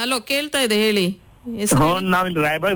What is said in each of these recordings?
Hello ಕೇಳ್ತಾ ಇದೆ ಹೇಳಿ ಹೆಸರು ಹ್ಞೂ ನಾವಿಲ್ಲಿ ರಾಯಬಾಗ್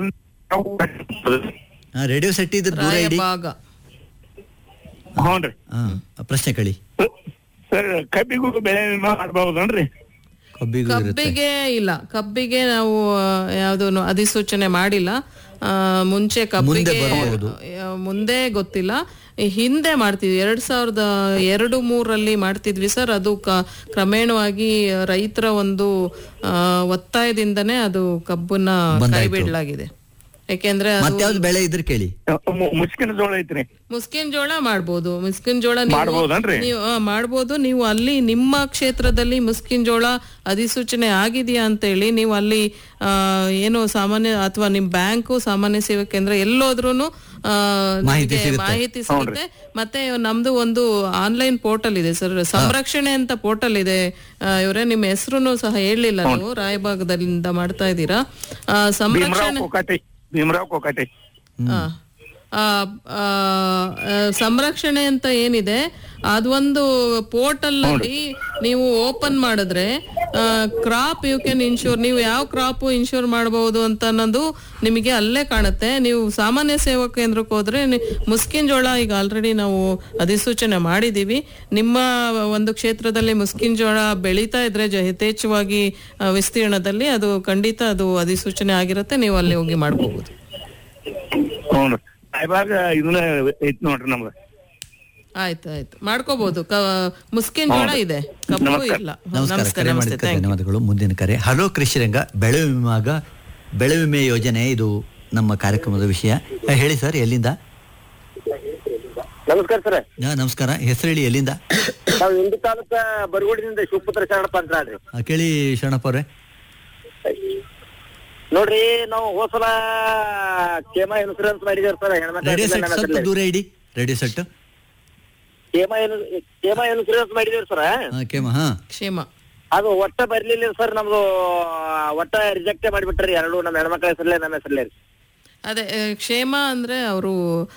ರೇಡಿಯೋ ಸೆಟ್ ಇದ್ರೆ ದೂರ ಇಡಿ ರಾಯಬಾಗ ಹ್ಞೂನ್ರಿ ಹಾ ಪ್ರಶ್ನೆ ಕಳಿ ಸರ್ ಕಬ್ಬಿಗೂ ಬೆಳೆ ವಿಮಾ ಮಾಡ್ಬಹುದನ್ರಿ ಕಬ್ಬಿಗೂ ಇರುತ್ತೆ ಕಬ್ಬಿಗೆ ಇಲ್ಲ ಕಬ್ಬಿಗೆ ನಾವು ಯಾವ್ದು ಅಧಿಸೂಚನೆ ಮಾಡಿಲ್ಲ ಆ, ಮುಂಚೆ ಕಬ್ಬಿಗೆ ಬರ್ಬೋದು. ಆ, ಮುಂದೆ ಗೊತ್ತಿಲ್ಲ ಈ ಹಿಂದೆ ಮಾಡ್ತಿದ್ವಿ ಎರಡ್ ಸಾವಿರದ ಎರಡು ಮೂರಲ್ಲಿ ಮಾಡ್ತಿದ್ವಿ ಸರ್ ಅದು ಕ- ಕ್ರಮೇಣವಾಗಿ ರೈತರ ಒಂದು ಆ, ಒತ್ತಾಯದಿಂದನೇ ಅದು ಕಬ್ಬನ್ನ ಕೈ ಬಿಡಲಾಗಿದೆ ಯಾಕೆಂದ್ರೆ ಅದು ಮತ್ತೆ ಯಾವ್ದು ಬೆಳೆ ಇದ್ರೆ ಕೇಳಿ ಮು- ಮುಸ್ಕಿನ ಜೋಳ ಐತ್ರಿ ಮುಸ್ಕಿನ್ ಜೋಳ ಮಾಡ್ಬೋದು ಮುಸ್ಕಿನ್ ಜೋಳ ನೀವು- ಮಾಡ್ಬೋದನ್ರಿ? ನೀವು ಆ, ಮಾಡ್ಬೋದು ನೀವು ಅಲ್ಲಿ ನಿಮ್ಮ ಕ್ಷೇತ್ರದಲ್ಲಿ ಮುಸ್ಕಿನ್ ಜೋಳ ಅಧಿಸೂಚನೆ ಆಗಿದೆಯಾ ಅಂತೇಳಿ ನೀವು ಅಲ್ಲಿ ಆ, ಏನು ಸಾಮಾನ್ಯ ಅಥವಾ ನಿಮ್ ಬ್ಯಾಂಕು ಸಾಮಾನ್ಯ ಸೇವಾ ಕೇಂದ್ರ ಎಲ್ಲೋದ್ರೂನು ಆ, ಮಾಹಿತಿ ನಿಮಗೆ ಸಿಗುತ್ತೆ. ಮಾಹಿತಿ ಸಿಗುತ್ತೆ ಮತ್ತೆ ನಮ್ದು ಒಂದು ಆನ್ಲೈನ್ ಪೋರ್ಟಲ್ ಇದೆ ಸರ್ ಸಂರಕ್ಷಣೆ ಅಂತ ಪೋರ್ಟಲ್ ಇದೆ ಇವರೇ ನಿಮ್ಮ ಹೆಸರು ಸಹ ಹೇಳಲಿಲ್ಲ ನೀವು ರಾಯಭಾಗದಿಂದ ಮಾಡ್ತಾ ಇದ್ದೀರಾ ಆ, ಭೀಮರಾವ್ ಸಂರಕ್ಷಣೆ ಕೊಕಾಟಿ ಭೀಮರಾವ್ ಕೊಕಾಟಿ ಆ, ಆ, ಆ, ಆ, ಸಂರಕ್ಷಣೆ ಅಂತ ಏನಿದೆ ಅದೊಂದು ಪೋರ್ಟಲ್ ಅಲ್ಲಿ ನೀವು ಓಪನ್ ಮಾಡಿದ್ರೆ ಕ್ರಾಪ್ ಯು ಕ್ಯಾನ್ ಇನ್ಶೂರ್ ನೀವು ಯಾವ ಕ್ರಾಪ್ ಇನ್ಶೂರ್ ಮಾಡಬಹುದು ಅಂತ ಅನ್ನೋದು ನಿಮಗೆ ಅಲ್ಲೇ ಕಾಣುತ್ತೆ ನೀವು ಸಾಮಾನ್ಯ ಸೇವಾ ಕೇಂದ್ರಕ್ಕೆ ಹೋದ್ರೆ ನಿ- ಮುಸ್ಕಿನ್ ಜೋಳ ಈಗ ಆಲ್ರೆಡಿ ನಾವು ಅಧಿಸೂಚನೆ ಮಾಡಿದೀವಿ ನಿಮ್ಮ ಒಂದು ಕ್ಷೇತ್ರದಲ್ಲಿ ಮುಸ್ಕಿನ್ ಜೋಳ ಬೆಳೀತಾ ಇದ್ರೆ ಜ- ಯಥೇಚ್ಛವಾಗಿ ಆ, ವಿಸ್ತೀರ್ಣದಲ್ಲಿ ಅದು ಖಂಡಿತ ಅದು ಅಧಿಸೂಚನೆ ಆಗಿರುತ್ತೆ ನೀವು ಅಲ್ಲಿ ಹೋಗಿ ಮಾಡಬಹುದು ಹ್ಞೂ ರಾಯಬಾಗ ಇದನ್ನ ಐತ್ ನೋಡ್ರಿ ನಮ್ದು ಆಯ್ತು ಆಯ್ತು ಮಾಡ್ಕೋಬಹುದು ಕ ಮುಸ್ಕಿನ್ ಜೋಳ ಇದೆ ಕಬ್ಬು ನಮಸ್ಕಾರ. ಇಲ್ಲ ನಮಸ್ಕಾರ ನಮಸ್ತೆ ಕರೆ ನಮಸ್ತೆ ಮಾಡಿದ್ದಕ್ಕೆ ಥ್ಯಾಂಕ್ ಯು ಧನ್ಯವಾದಗಳು ಮುಂದಿನ ಕರೆ ಹಲೋ ಕೃಷಿರಂಗ ಬೆಳೆ ವಿಮಾಗ ಬೆಳೆ ವಿಮೆ ಯೋಜನೆ ಇದು ನಮ್ಮ ಕಾರ್ಯಕ್ರಮದ ವಿಷಯ ಆ, ಹೇಳಿ ಸರ್ ಎಲ್ಲಿಂದ ನಮಸ್ಕಾರ ಸರ್ ಆ, ನಮಸ್ಕಾರ ಹೆಸರು ಹೇಳಿ ಎಲ್ಲಿಂದ ನಾವು ಇಂಡಿ ತಾಲೂಕ ಬರಗೂಡಿನಿಂದ ಶಿವಪುತ್ರ ಶರಣಪ್ಪ ಅಂತ ಹೇಳ್ರಿ ಆ, ಕೇಳಿ ಶರಣಪ್ಪ ಅವ್ರೆ ನೋಡ್ರಿ ನಾವು ಹೋಸಲ ಕೇಮ ಇನ್ಸೂರೆನ್ಸ್ ಮಾಡಿದೇವ್ರಿ ಸರ್ ರೇಡಿಯೋ ಸೆಟ್ ಸ್ವಲ್ಪ ಹೆಣ್ಮಕ್ಳ ದೂರ ಇಡಿ ರೇಡಿಯೋ ಸೆಟ್ ಕೇಮ ಕೇಮ ಇನ್ಸೂರೆನ್ಸ್ ಮಾಡಿದೇವ್ರಿ ಸರ್ ಕೇಮ ಹಾ ಕ್ಷೇಮ ಅದು ಒಟ್ಟ ಬರ್ಲಿಲ್ಲ ಸರ್ ನಮ್ದು ಒಟ್ಟ ರಿಜೆಕ್ಟ್ ಮಾಡಿಬಿಟ್ರಿ ಎರಡು ನಮ್ಮ ಹೆಣ್ಮಕ್ಳ ಹೆಸರಲ್ಲೇ ನಮ್ಮ ಹೆಸರಲ್ಲೇ ರೀ ಅದೇ ಆ, ಕ್ಷೇಮ ಅಂದ್ರೆ ಅವರು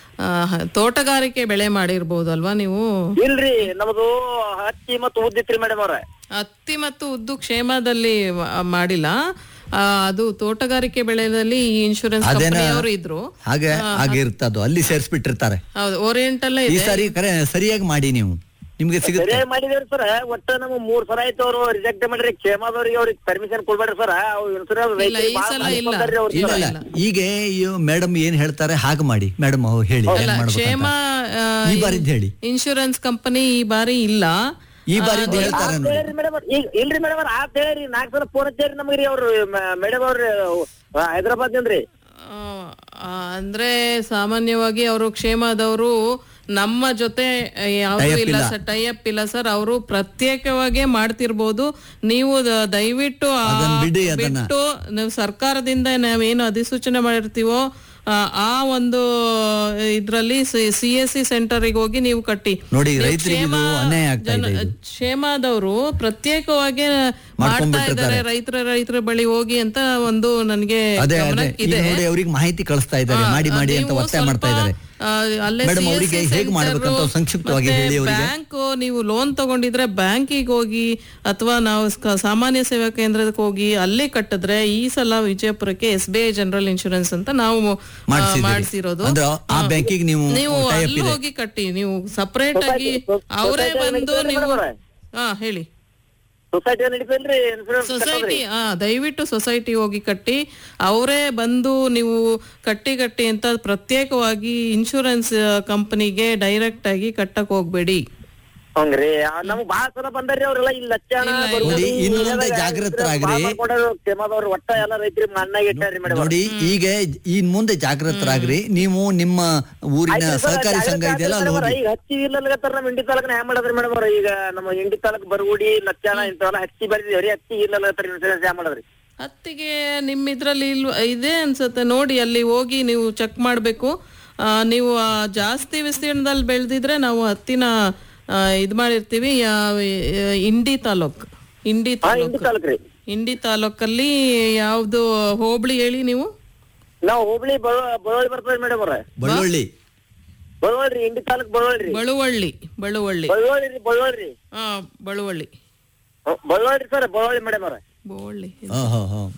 ತೋಟಗಾರಿಕೆ ಬೆಳೆ ಮಾಡಿರ್ಬೋದು ಅಲ್ವಾ ನೀವು ಇಲ್ರಿ ನಮ್ದು ಹತ್ತಿ ಮತ್ತು ಉದ್ದಿತ್ರಿ ಮೇಡಮ್ ಅವ್ರ ಹತ್ತಿ ಮತ್ತು ಉದ್ದು ಕ್ಷೇಮದಲ್ಲಿ ಮ- ಮಾಡಿಲ್ಲ ಆ, ಅದು ತೋಟಗಾರಿಕೆ ಬೆಳೆದಲ್ಲಿ ಈ ಇನ್ಶೂರೆನ್ಸ್ ಅದೇನ ಕಂಪನಿಯವರು ಇದ್ರು ಹಾಗೆ ಹಾಗೆ ಇರ್ತದು ಅಲ್ಲಿ ಸೇರಿಸ್ಬಿಟ್ಟಿರ್ತಾರೆ ಹೌದು ಓರಿಯೆಂಟಲ್ಲೇ ಈ ಇದೆ ಸಾರಿ ಕರೆ ಸರಿಯಾಗಿ ಮಾಡಿ ನೀವು ನಿಮ್ಗೆ ಸಿಗುತ್ತೆ ಸರಿಯಾಗಿ ಮಾಡಿದೇವ್ರಿ ಸರ್ ಒಟ್ಟ ನಮ್ಮ ಮೂರ್ ಸಲ ಆಯ್ತು ಅವ್ರು ರಿಜೆಕ್ಟ್ ಮಾಡ್ರಿ ಕ್ಷೇಮದವ್ರಿಗೆ ಅವ್ರಿಗೆ ಪರ್ಮಿಷನ್ ಕೊಡ್ಬೇಡ್ರಿ ಸರ್ ಅವು ಇನ್ಸೂರೆನ್ಸ್ ಇಲ್ಲ, ಈ ಸಲ ಇಲ್ಲ. ಇಲ್ಲ ಇಲ್ಲ ಈಗ ಮೇಡಮ್ ಏನ್ ಹೇಳ್ತಾರೆ ಹಾಗೆ ಮಾಡಿ ಮೇಡಮ್ ಹೇಳಿ ಏನ್ ಅಲ್ಲ, ಮಾಡ್ಬೇಕಂತ ಕ್ಷೇಮ ಆ, ಈ ಬಾರಿದ್ ಹೇಳಿ ಇನ್ಶೂರೆನ್ಸ್ ಕಂಪನಿ ಈ ಬಾರಿ ಇಲ್ಲ ಈ ಬಾರಿ ಹೇಳ್ತಾರೆ ನೋಡಿ ಹೇಳ್ರಿ ಮೇಡಮ್ ಈಗ ಇಲ್ರಿ ಮೇಡಮ್ ಅವ್ರ ಆತ್ ಹೇಳ್ರಿ ನಾಲ್ಕು ಸಲ ಫೋನ್ ಹಚ್ಚಾರಿ ನಮಗ್ರಿ ಅವ್ರು ಮೇಡಮ್ ಅವ್ರ ಹೈದರಾಬಾದ್ ರೀ ಆ, ಆ, ಅಂದ್ರೆ ಸಾಮಾನ್ಯವಾಗಿ ಅವರು ಕ್ಷೇಮದವರು ನಮ್ಮ ಜೊತೆ ಯಾವ್ದು Tie up ಇಲ್ಲ ಇಲ್ಲ. ಸರ್ ಟೈ ಅಪ್ ಇಲ್ಲ ಸರ್ ಅವರು ಪ್ರತ್ಯೇಕವಾಗೇ ಮಾಡ್ತಿರ್ಬೋದು ನೀವು ದ- ದಯವಿಟ್ಟು ಆ ಅದನ್ನ ಬಿಡಿ ಅದನ್ನ. ಬಿಟ್ಟು ನೀವು ಸರ್ಕಾರದಿಂದ ನಾವೇನು ಅಧಿಸೂಚನೆ ಮಾಡಿರ್ತೀವೋ ಆ, ಆ ಒಂದು ಇದ್ರಲ್ಲಿ ಸಿ ಎಸ್ ಸಿ ಸೆಂಟರ್ಗೆ ಹೋಗಿ ನೀವು ಕಟ್ಟಿ ನೋಡಿ, ನೀವು ರೈತರಿಗೆ ಇದು ಕ್ಷೇಮ ಅನ್ಯಾಯ ಆಗ್ತಾ ಇದೆ ಜನ- ಇದು. ಕ್ಷೇಮದವರು ಪ್ರತ್ಯೇಕವಾಗಿ ಮಾಡ್ತಾ ಮಾಡ್ಕೊಂಡ್ಬಿಟ್ಟಿರ್ತಾರೆ. ಇದ್ದಾರೆ ರೈತರ ರೈತರ ಬಳಿ ಹೋಗಿ ಅಂತ ಒಂದು ನನಗೆ ಅದೇ ಅದೇ ಈಗ ಗಮನಕ್ಕಿದೆ ನೋಡಿ ಅವ್ರಿಗೆ ಮಾಹಿತಿ ಕಳಿಸ್ತಾ ಇದ್ದಾರೆ ಆ, ಮಾಡಿ ಮಾಡಿ ಅಂತ ನೀವು ಒತ್ತಾಯ ಮಾಡ್ತಾ ಸ್ವಲ್ಪ, ಇದ್ದಾರೆ ಆ, ಅಲ್ಲೇ ಮೇಡಮ್ CSC ಅವರಿಗೆ ಹೇಗೆ ಸೆಂಟರು, ಮಾಡ್ಬೇಕಂತ ಸಂಕ್ಷಿಪ್ತವಾಗಿ ಮತ್ತೆ ಹೇಳಿ ಅವರಿಗೆ ಬ್ಯಾಂಕ್ ನೀವು ಲೋನ್ ತಗೊಂಡಿದ್ರೆ ಬ್ಯಾಂಕಿಗೆ ಹೋಗಿ ಅಥವಾ ನಾವು ಕ- ಸಾಮಾನ್ಯ ಸೇವಾ ಕೇಂದ್ರಕ್ಕೆ ಹೋಗಿ ಅಲ್ಲಿ ಕಟ್ಟಿದ್ರೆ ಈ ಸಲ ವಿಜಯಪುರಕ್ಕೆ S B I general insurance ಅಂತ ನಾವು ಆ, ಮಾಡ್ಸಿದ್ದೀರಿ. ಮಾಡ್ಸಿರೋದು ಅಂದ್ರೆ ಆ ಬ್ಯಾಂಕಿಗೆ ನೀವು ನೀವು tie up ಅಲ್ಲಿ ಇದೆ. ಹೋಗಿ ಕಟ್ಟಿ ನೀವು ಸಪರೇಟ್ ಆಗಿ ಸೊಸೈಟಿ- ಅವರೇ ಸೊಸೈಟಿ ಬಂದು ನಡೀತದೆ ನೀವು ಮೇಡಮ್ ಅವ್ರೆ? ಹಾ ಹೇಳಿ ಸೊಸೈಟಿ ನಡೀತಲ್ರಿ ಇನ್ಸೂರೆನ್ಸ್ ಸೊಸೈಟಿ ಆ ದಯವಿಟ್ಟು ಸೊಸೈಟಿ ಹೋಗಿ ಕಟ್ಟಿ ಅವರೇ ಬಂದು ನೀವು ಕಟ್ಟಿ ಕಟ್ಟಿ ಅಂತ ಪ್ರತ್ಯೇಕವಾಗಿ ಇನ್ಶೂರೆನ್ಸ್ ಕಂಪನಿಗೆ ಡೈರೆಕ್ಟ್ ಆಗಿ ಕಟ್ಟಕ್ ಹೋಗ್ಬೇಡಿ ಹಂಗ್ರಿ ನಮ್ಗ್ ಬಾಳ ಸಲ ಬಂದಾರ್ರಿ ಅವ್ರೆಲ್ಲ ಇಲ್ಲಿ ಲಚ್ಚಾಣ ಇಲ್ಲ, ಇಲ್ಲ. ನೋಡಿ, ಇನ್ನು ಮುಂದೆ ಜಾಗೃತರಾಗ್ರಿ. ಕ್ಷೇಮದವ್ರು ಒಟ್ಟ ಎಲ್ಲ ರೈತರಿಗೆ ಮಣ್ಣಾಗ ಇಟ್ಟಾರಿ ಮೇಡಮ್ ನೋಡಿ ಈಗ ಇನ್ ಮುಂದೆ ಜಾಗೃತರಾಗ್ರಿ ನೀವು ನಿಮ್ಮ ಊರಿನ ಸಹಕಾರಿ ಸಂಘ ಇದೆಯಲ್ಲ ಅಲ್ಲಿ ಹೋಗಿ ಈಗ ಹಚ್ಚಿ ಇಲ್ಲಲ್ಗತ್ತಾರ ನಮ್ಮ ಇಂಡಿ ತಾಲೂಕನ ಹ್ಯಾಂಗ ಮಾಡದ್ರಿ ಮೇಡಮ್ ಅವ್ರ ಈಗ ನಮ್ಮ ಇಂಡಿ ತಾಲೂಕ್ ಬರಗುಡಿ ಲಚ್ಚಾಣ ಇಂಥವೆಲ್ಲ ಹಚ್ಚಿ ಬರ್ದಿದೇವ್ರಿ ಹಚ್ಚಿ ಇಲ್ಲಲ್ಗತ್ತಾರ ಇನ್ಸೂರೆನ್ಸ್ ಹ್ಯಾಂಗ ಮಾಡದ್ರಿ ಹತ್ತಿಗೆ ನಿಮ್ಮ ಇದ್ರಲ್ಲಿ ಇಲ್ವ ಇದೆ ಅನ್ಸುತ್ತೆ ನೋಡಿ ಅಲ್ಲಿ ಹೋಗಿ ನೀವು ಚೆಕ್ ಮಾಡಬೇಕು ನೀವು ಆ, ಜಾಸ್ತಿ ವಿಸ್ತೀರ್ಣದಲ್ಲಿ ಬೆಳೆದಿದ್ರೆ ನಾವು ಹತ್ತಿನ ಆ, ಇದ್ ಮಾಡಿರ್ತೀವಿ ಯಾವ- ಇಂಡಿ ತಾಲೂಕ್ ಇಂಡಿ ಹಾ ಇಂಡಿ ತಾಲೂಕ್ ತಾಲೂಕ್ ರೀ ಇಂಡಿ ತಾಲೂಕಲ್ಲಿ ಯಾವ್ದು ಹೋಬಳಿ ಹೇಳಿ ನೀವು ನಾವ್ ಹುಬ್ಳಿ ಬಳ- ಬಳ್ಳೊಳ್ಳಿ ಬರ್ತದ್ರಿ ಮೇಡಮ್ ಅವ್ರ ಬಳ್ಳೊಳ್ಳಿ ಬಳ್ಳೊಳ್ಳಿ ಇಂಡಿ ತಾಲೂಕ್ ಬಳ್ಳೊಳ್ಳಿ ಬಳುವಳ್ಳಿ ಬಳುವಳ್ಳಿ ಬಳ್ಳೊಳ್ಳಿ ರೀ ಬಳ್ಳೊಳ್ಳಿ ಹಾ ಬಳುವಳ್ಳಿ ಬಳ್ಳೊಳ್ಳಿ ಸರ್ ಬಳ್ಳೊಳ್ಳಿ ಮೇಡಮ್ ಅವ್ರ ಬೋಳ್ಳಿ ಹಾ ಹಾ ಹಾ